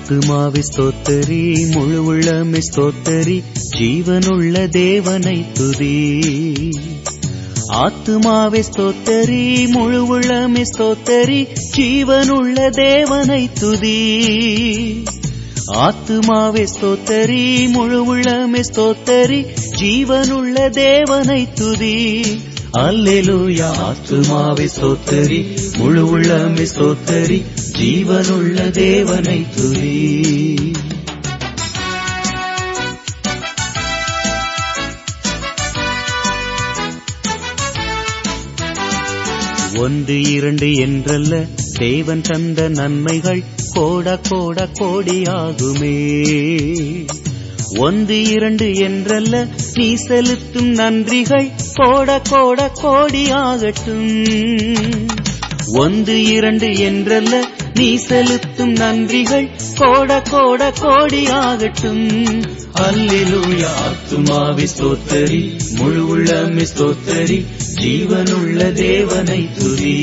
ஆத்துமாவை ஸ்தோத்தரி முழு உள்ளமை ஸ்தோத்தரி ஜீவனுள்ள தேவனை துதி ஆத்துமாவை ஸ்தோத்தரி முழு உள்ளமை ஸ்தோத்தரி ஜீவனுள்ள தேவனை துதி ஆத்துமாவை ஸ்தோத்தரி முழு உள்ளமை ஸ்தோத்தரி ஜீவனுள்ள தேவனை துதி அல்லேலூயா ஆத்துமாவை ஸ்தோத்தரி முழு உள்ளமை ஸ்தோத்தரி ஜீவனுள்ள தேவனை துதி ஒன்று இரண்டு என்றல்ல தேவன் தந்த நன்மைகள் கோட கோட கோடியாகுமே ஒன்று இரண்டு என்றல்ல நீ செலுத்தும் நன்றிகள் கோட கோட கோடியாகட்டும் ஒன்று இரண்டு என்றல்ல நீ செலுத்தும் நன்றிகள் கோட கோட கோடியாகட்டும் அல்லேலூயா ஆத்துமாவி ஸ்தோத்தரி முழு உள்ளமே ஸ்தோத்தரி ஜீவனுள்ள தேவனை துதி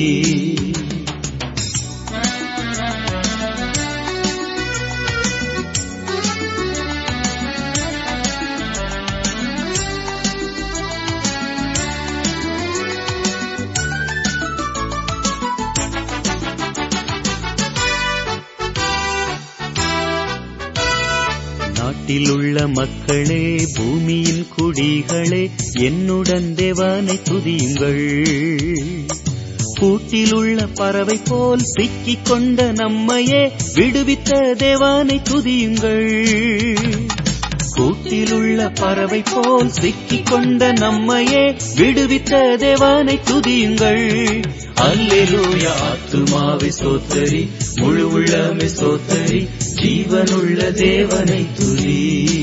நாட்டில் உள்ள மக்களே பூமியின் குடிகளே என்னுடன் தேவனை துதியுங்கள் கூட்டில் உள்ள பறவை போல் சிக்கிக் கொண்ட நம்மையே விடுவித்த தேவனை துதியுங்கள் கூட்டில் உள்ள பறவை போல் சிக்கிக் கொண்ட நம்மையே விடுவித்த தேவனை துதியுங்கள் அல்லேலூயா ஆத்துமாவை சோத்தரி முழு உள்ளமை சோத்தரி ஜீவனுள்ள தேவனை துதி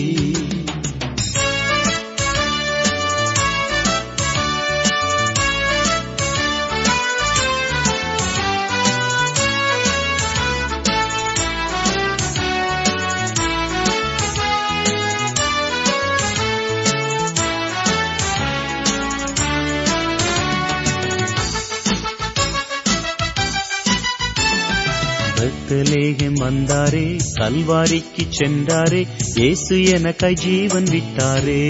பெத்தலேகம் வந்தாரே கல்வாரிக்கு சென்றாரே இயேசு எனக்காய் ஜீவன் விட்டாரே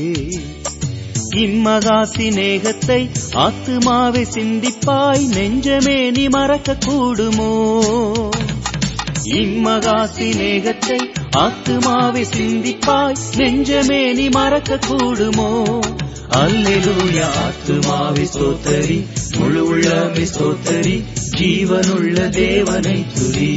இம்மகா சிநேகத்தை ஆத்துமாவை சிந்திப்பாய் நெஞ்சமே நீ மறக்க கூடுமோ இம்மகா சிநேகத்தை ஆத்துமாவை சிந்திப்பாய் நெஞ்சமே நீ மறக்க கூடுமோ அல்லேலூயா ஆத்துமாவை சோத்தரி முழு உள்ளமை சோத்தரி ஜீவனுள்ள தேவனை துதி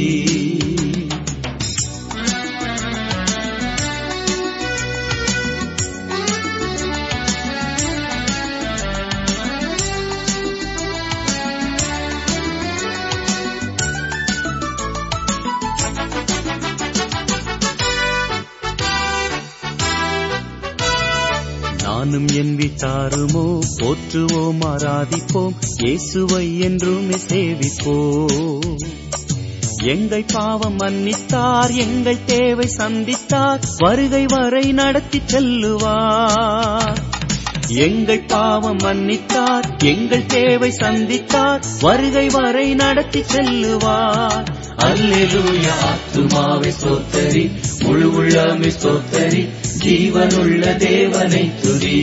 நானும் என் வீட்டாருமோ போற்றுவோம் ஆராதிப்போம் இயேசுவை என்றுமே சேவிப்போம் எங்கள் பாவம் மன்னித்தார் எங்கள் தேவை சந்தித்தார் வருகை வரை நடத்தி செல்லுவார் எங்கள் பாவம் மன்னித்தார் எங்கள் தேவை சந்தித்தார் வருகை வரை நடத்தி செல்லுவார் அல்லேலூயா ஆத்துமாவை சோத்தரி முழு உள்ளமை சோத்தரி ஜீவனுள்ள தேவனை துதி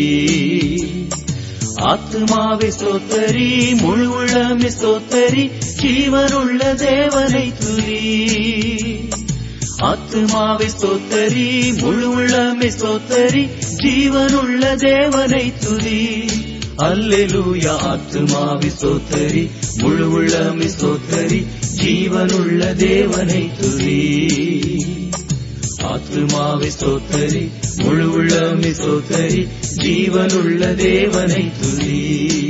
ஆத்துமாவை சோத்தரி முழு உள்ளமை சோத்தரி ஜீவனுள்ள தேவனை துதி ஆத்துமாவை சோத்தரி முழு உள்ளமை சோத்தரி ஜீவனுள்ள தேவனை துதி அல்லேலூயா ஆத்துமாவி சோத்தரி முழு உள்ளமை சோத்தரி ஜீவனுள்ள தேவனை துதி ஆத்துமாவை சோத்தரி முழு உள்ளமை சோத்தரி ஜீவனுள்ள தேவனை துதி